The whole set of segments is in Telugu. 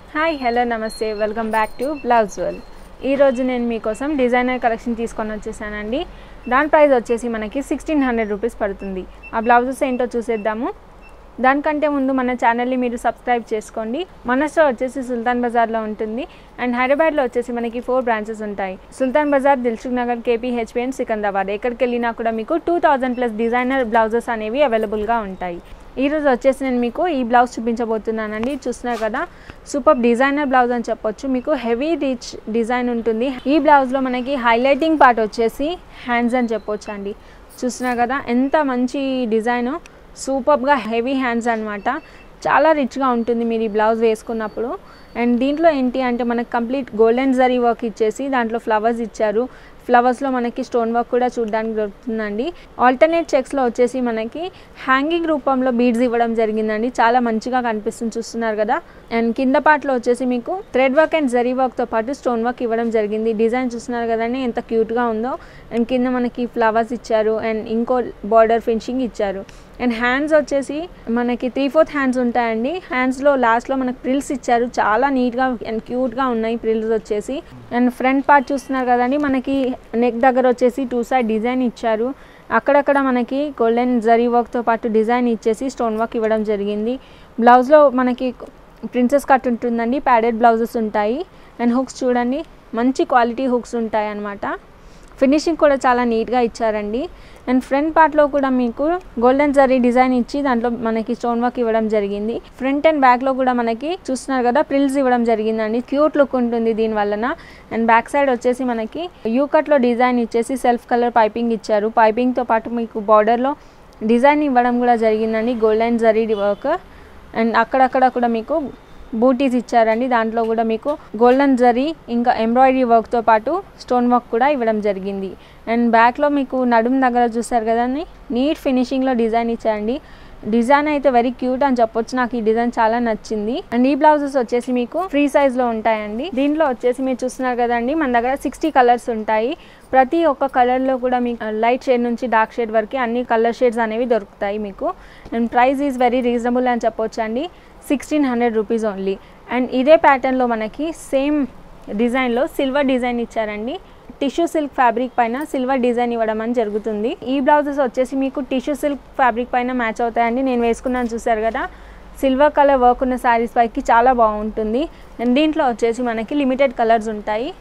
హాయ్ హలో నమస్తే వెల్కమ్ బ్యాక్ టు బ్లౌజ్ వల్ ఈరోజు నేను మీకోసం డిజైనర్ కలెక్షన్ తీసుకొని వచ్చేసానండి దాని ప్రైస్ వచ్చేసి మనకి సిక్స్టీన్ హండ్రెడ్ రూపీస్ పడుతుంది ఆ బ్లౌజెస్ ఏంటో చూసేద్దాము దానికంటే ముందు మన ఛానల్ని మీరు సబ్స్క్రైబ్ చేసుకోండి మన స్టోర్ వచ్చేసి సుల్తాన్ బజార్లో ఉంటుంది అండ్ హైదరాబాద్లో వచ్చేసి మనకి ఫోర్ బ్రాంచెస్ ఉంటాయి సుల్తాన్ బజార్ దిల్సుఖ్ నగర్ కేపీ హెచ్పిఎన్ సికంద్రాబాద్ ఎక్కడికి వెళ్ళినా కూడా మీకు two thousand plus designer blouses అనేవి అవైలబుల్గా ఉంటాయి ఈరోజు వచ్చేసి నేను మీకు ఈ బ్లౌజ్ చూపించబోతున్నానండి చూస్తున్నారు కదా సూపర్ డిజైనర్ బ్లౌజ్ అని చెప్పొచ్చు మీకు హెవీ రిచ్ డిజైన్ ఉంటుంది ఈ బ్లౌజ్లో మనకి హైలైటింగ్ పార్ట్ వచ్చేసి హ్యాండ్స్ అని చెప్పొచ్చు అండి చూస్తున్నారు కదా ఎంత మంచి డిజైన్ సూపర్గా హెవీ హ్యాండ్స్ అనమాట చాలా రిచ్గా ఉంటుంది మీరు ఈ బ్లౌజ్ వేసుకున్నప్పుడు అండ్ దీంట్లో ఏంటి అంటే మనకి కంప్లీట్ గోల్డెన్ జరీ వర్క్ ఇచ్చేసి దాంట్లో ఫ్లవర్స్ ఇచ్చారు ఫ్లవర్స్లో మనకి స్టోన్ వర్క్ కూడా చూడడానికి దొరుకుతుందండి ఆల్టర్నేట్ చెక్స్లో వచ్చేసి మనకి హ్యాంగింగ్ రూపంలో బీడ్స్ ఇవ్వడం జరిగిందండి చాలా మంచిగా కనిపిస్తుంది చూస్తున్నారు కదా అండ్ కింద పార్ట్లో వచ్చేసి మీకు థ్రెడ్ వర్క్ అండ్ జరీ వర్క్తో పాటు స్టోన్ వర్క్ ఇవ్వడం జరిగింది డిజైన్ చూస్తున్నారు కదండి ఎంత క్యూట్గా ఉందో అండ్ కింద మనకి ఫ్లవర్స్ ఇచ్చారు అండ్ ఇంకో బార్డర్ ఫినిషింగ్ ఇచ్చారు అండ్ హ్యాండ్స్ వచ్చేసి మనకి త్రీ ఫోర్త్ హ్యాండ్స్ ఉంటాయండి హ్యాండ్స్లో లాస్ట్లో మనకి ప్రిల్స్ ఇచ్చారు చాలా నీట్గా అండ్ క్యూట్గా ఉన్నాయి ప్రిల్స్ వచ్చేసి అండ్ ఫ్రంట్ పార్ట్ చూస్తున్నారు కదండి మనకి నెక్ దగ్గర వచ్చేసి టూ సైడ్ డిజైన్ ఇచ్చారు అక్కడక్కడ మనకి గోల్డెన్ జరీ వర్క్తో పాటు డిజైన్ ఇచ్చేసి స్టోన్ వర్క్ ఇవ్వడం జరిగింది బ్లౌజ్లో మనకి ప్రిన్సెస్ కట్ ఉంటుందండి ప్యాడెడ్ బ్లౌజెస్ ఉంటాయి అండ్ హుక్స్ చూడండి మంచి క్వాలిటీ హుక్స్ ఉంటాయి అన్నమాట ఫినిషింగ్ కూడా చాలా నీట్గా ఇచ్చారండి అండ్ ఫ్రంట్ పార్ట్లో కూడా మీకు గోల్డెన్ జరీ డిజైన్ ఇచ్చి దాంట్లో మనకి స్టోన్ వర్క్ ఇవ్వడం జరిగింది ఫ్రంట్ అండ్ బ్యాక్లో కూడా మనకి చూస్తున్నారు కదా ప్రిల్స్ ఇవ్వడం జరిగిందండి క్యూట్ లుక్ ఉంటుంది దీని వలన అండ్ బ్యాక్ సైడ్ వచ్చేసి మనకి యూ కట్లో డిజైన్ ఇచ్చేసి సెల్ఫ్ కలర్ పైపింగ్ ఇచ్చారు పైపింగ్తో పాటు మీకు బార్డర్లో డిజైన్ ఇవ్వడం కూడా జరిగిందండి గోల్డెన్ జరీ వర్క్ అండ్ అక్కడక్కడ కూడా మీకు బూటీస్ ఇచ్చారండి దాంట్లో కూడా మీకు గోల్డెన్ జరీ ఇంకా ఎంబ్రాయిడరీ వర్క్తో పాటు స్టోన్ వర్క్ కూడా ఇవ్వడం జరిగింది అండ్ బ్యాక్లో మీకు నడుము దగ్గర చూసారు కదండి నీట్ ఫినిషింగ్లో డిజైన్ ఇచ్చారండి డిజైన్ అయితే వెరీ క్యూట్ అని చెప్పొచ్చు నాకు ఈ డిజైన్ చాలా నచ్చింది అండ్ ఈ బ్లౌజెస్ వచ్చేసి మీకు ఫ్రీ సైజ్లో ఉంటాయండి దీంట్లో వచ్చేసి మీరు చూస్తున్నారు కదండి మన దగ్గర సిక్స్టీ కలర్స్ ఉంటాయి ప్రతి ఒక్క కలర్లో కూడా మీకు లైట్ షేడ్ నుంచి డార్క్ షేడ్ వరకు అన్ని కలర్ షేడ్స్ అనేవి దొరుకుతాయి మీకు and price is very reasonable అని చెప్పొచ్చు అండి sixteen hundred rupees only and ఇదే ప్యాటర్న్లో మనకి సేమ్ డిజైన్లో సిల్వర్ డిజైన్ ఇచ్చారండి టిష్యూ సిల్క్ ఫ్యాబ్రిక్ పైన సిల్వర్ డిజైన్ ఇవ్వడం అని జరుగుతుంది ఈ బ్లౌజెస్ వచ్చేసి మీకు టిష్యూ సిల్క్ ఫ్యాబ్రిక్ పైన మ్యాచ్ అవుతాయండి నేను వేసుకున్నాను చూసారు కదా సిల్వర్ కలర్ వర్క్ ఉన్న శారీస్ పైకి చాలా బాగుంటుంది అండ్ దీంట్లో వచ్చేసి మనకి లిమిటెడ్ కలర్స్ ఉంటాయి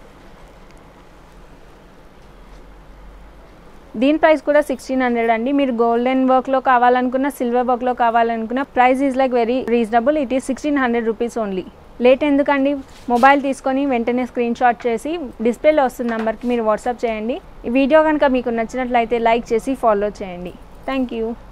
దీని ప్రైస్ కూడా సిక్స్టీన్ హండ్రెడ్ అండి మీరు గోల్డెన్ వర్క్లో కావాలనుకున్న సిల్వర్ వర్క్లో కావాలనుకున్న price is like very reasonable it is sixteen hundred rupees only late ఎందుకండి మొబైల్ తీసుకొని వెంటనే స్క్రీన్ షాట్ చేసి డిస్ప్లేలో వస్తున్న నెంబర్కి మీరు వాట్సాప్ చేయండి ఈ వీడియో కనుక మీకు నచ్చినట్లయితే లైక్ చేసి ఫాలో చేయండి థ్యాంక్ యూ